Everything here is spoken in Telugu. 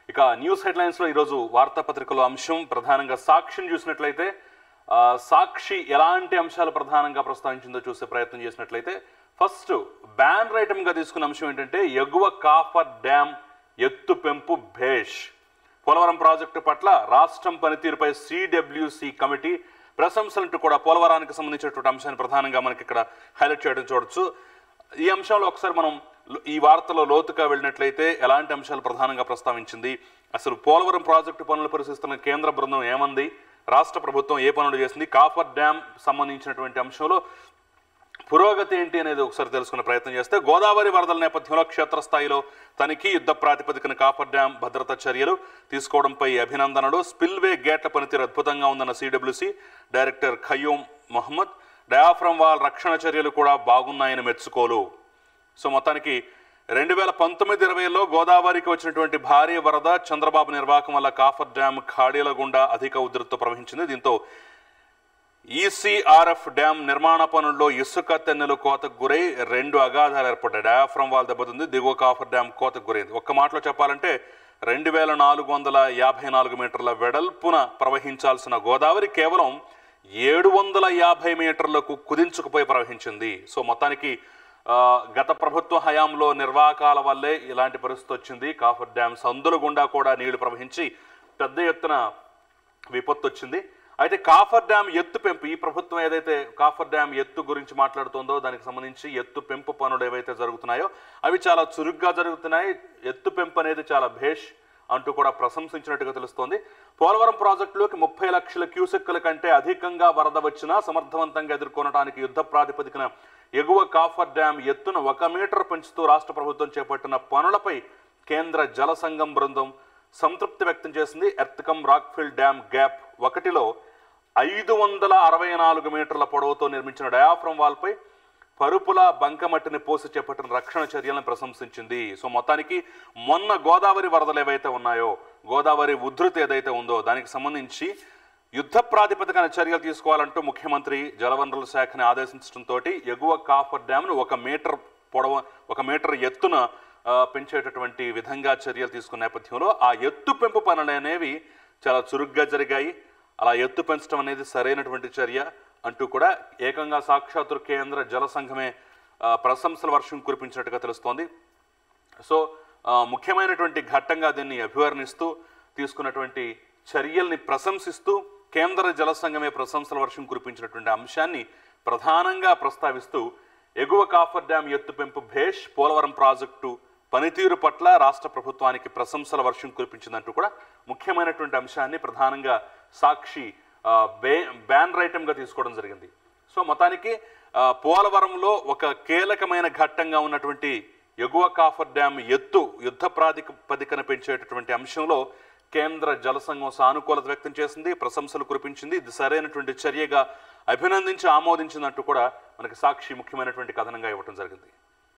ఇక న్యూస్ హెడ్లైన్స్ లో ఈరోజు వార్తాపత్రికలో అంశం ప్రధానంగా సాక్షిని చూసినట్లయితే ఆ, సాక్షి ఎలాంటి అంశాలు ప్రధానంగా ప్రస్తావించిందో చూసే ప్రయత్నం చేసినట్లయితే ఫస్ట్ బ్యాన్ గా తీసుకున్న అంశం ఏంటంటే ఎగువ కాఫర్ డ్యామ్ ఎత్తు పెంపు భేష్ పోలవరం ప్రాజెక్టు పట్ల రాష్ట్రం పనితీరుపై సిడబ్ల్యూసి కమిటీ ప్రశంసలంటూ కూడా పోలవరానికి సంబంధించినటువంటి అంశాన్ని ప్రధానంగా మనకి ఇక్కడ హైలైట్ చేయడం చూడొచ్చు ఈ అంశంలో ఒకసారి మనం లో- ఈ వార్తలో లోతుగా వెళ్ళినట్లయితే ఎలాంటి అంశాలు ప్రధానంగా ప్రస్తావించింది అసలు పోలవరం ప్రాజెక్టు పనులు పరిశీలిస్తున్న కేంద్ర బృందం ఏమంది రాష్ట్ర ప్రభుత్వం ఏ పనులు చేసింది కాఫర్ డ్యామ్ సంబంధించినటువంటి అంశంలో పురోగతి ఏంటి అనేది ఒకసారి తెలుసుకునే ప్రయత్నం చేస్తే గోదావరి వరదల నేపథ్యంలో క్షేత్రస్థాయిలో తనిఖీ యుద్ధ ప్రాతిపదికన కాఫర్ డ్యాం భద్రతా చర్యలు తీసుకోవడంపై అభినందనలు స్పిల్వే గేట్ల పనితీరు అద్భుతంగా ఉందన్న CWC director Khayyum Mohammed diaphragm wall రక్షణ చర్యలు కూడా బాగున్నాయని మెచ్చుకోలు సో మొత్తానికి రెండు వేల పంతొమ్మిది ఇరవైలో గోదావరికి వచ్చినటువంటి భారీ వరద చంద్రబాబు నిర్వాహకం వల్ల కాఫర్ డ్యాం ఖాళీల గుండా అధిక ఉధృతితో ప్రవహించింది దీంతో ఈసీఆర్ఎఫ్ డ్యాం నిర్మాణ పనుల్లో ఇసుక తెన్నెలు కోతకు గురై రెండు అగాధాలు ఏర్పడ్డాయి డయాఫ్రమ్ వాల్ దెబ్బతింది దిగువ కాఫర్ డ్యాం కోతకు గురైంది ఒక్క మాటలో చెప్పాలంటే రెండు వేల నాలుగు వందల యాభై నాలుగు మీటర్ల వెడల్పున ప్రవహించాల్సిన గోదావరి కేవలం ఏడు వందల యాభై మీటర్లకు కుదించుకుపోయి ప్రవహించింది సో మొత్తానికి ఆ, గత ప్రభుత్వ హయాంలో నిర్వాహకాల వల్లే ఇలాంటి పరిస్థితి వచ్చింది కాఫర్ డ్యాం సందుల గుండా కూడా నీళ్లు ప్రవహించి పెద్ద ఎత్తున విపత్తు వచ్చింది అయితే కాఫర్ డ్యామ్ ఎత్తు పెంపు ఈ ప్రభుత్వం ఏదైతే కాఫర్ డ్యామ్ ఎత్తు గురించి మాట్లాడుతుందో దానికి సంబంధించి ఎత్తు పెంపు పనులు ఏవైతే జరుగుతున్నాయో అవి చాలా చురుగ్గా జరుగుతున్నాయి ఎత్తు పెంపు అనేది చాలా భేష్ అంటూ కూడా ప్రశంసించినట్టుగా తెలుస్తోంది పోలవరం ప్రాజెక్టులోకి ముప్పై లక్షల క్యూసెక్కుల కంటే అధికంగా వరద వచ్చినా సమర్థవంతంగా ఎదుర్కొనడానికి యుద్ధ ప్రాతిపదికన ఎగువ కాఫర్ డ్యామ్ ఎత్తును ఒక మీటర్ పెంచుతూ రాష్ట్ర ప్రభుత్వం చేపట్టిన పనులపై కేంద్ర జల సంఘం బృందం సంతృప్తి వ్యక్తం చేసింది ఎర్త్కమ్ రాక్ఫిల్ డ్యామ్ గ్యాప్ ఒకటిలో ఐదు వందల అరవై నాలుగు మీటర్ల పొడవుతో నిర్మించిన డయాఫ్రమ్ వాల్పై పరుపుల బంకమట్టిని పోసి చేపట్టిన రక్షణ చర్యలను ప్రశంసించింది సో మొత్తానికి మొన్న గోదావరి వరదలు ఏవైతే ఉన్నాయో గోదావరి ఉధృతి ఏదైతే ఉందో దానికి సంబంధించి యుద్ధ ప్రాతిపదికన చర్యలు తీసుకోవాలంటూ ముఖ్యమంత్రి జలవనరుల శాఖని ఆదేశించడంతో ఎగువ కాఫర్ డ్యామ్ను ఒక మీటర్ పొడవ ఒక మీటర్ ఎత్తున ఆ, పెంచేటటువంటి విధంగా చర్యలు తీసుకున్న నేపథ్యంలో ఆ ఎత్తు పెంపు పనులు అనేవి చాలా చురుగ్గా జరిగాయి అలా ఎత్తు పెంచడం అనేది సరైనటువంటి చర్య అంటూ కూడా ఏకంగా సాక్షాత్తు కేంద్ర జల సంఘమే ఆ, ప్రశంసల వర్షం కురిపించినట్టుగా తెలుస్తోంది సో ఆ, ముఖ్యమైనటువంటి ఘట్టంగా దీన్ని అభివర్ణిస్తూ తీసుకున్నటువంటి చర్యల్ని ప్రశంసిస్తూ కేంద్ర జల సంఘమే ప్రశంసల వర్షం కురిపించినటువంటి అంశాన్ని ప్రధానంగా ప్రస్తావిస్తూ ఎగువ కాఫర్ డ్యాం ఎత్తు పెంపు భేష్ పోలవరం ప్రాజెక్టు పనితీరు పట్ల రాష్ట్ర ప్రభుత్వానికి ప్రశంసల వర్షం కురిపించిందంటూ కూడా ముఖ్యమైనటువంటి అంశాన్ని ప్రధానంగా సాక్షి ఆ, బే బ్యాన్ రైటంగా తీసుకోవడం జరిగింది సో మొత్తానికి ఆ, పోలవరంలో ఒక కీలకమైన ఘట్టంగా ఉన్నటువంటి ఎగువ కాఫర్ డ్యామ్ ఎత్తు యుద్ధ ప్రాతిపదికన పెంచేటటువంటి అంశంలో కేంద్ర జల సంఘం సానుకూలత వ్యక్తం చేసింది ప్రశంసలు కురిపించింది ఇది సరైనటువంటి చర్యగా అభినందించి ఆమోదించినట్టు కూడా మనకి సాక్షి ముఖ్యమైనటువంటి కథనంగా ఇవ్వడం జరిగింది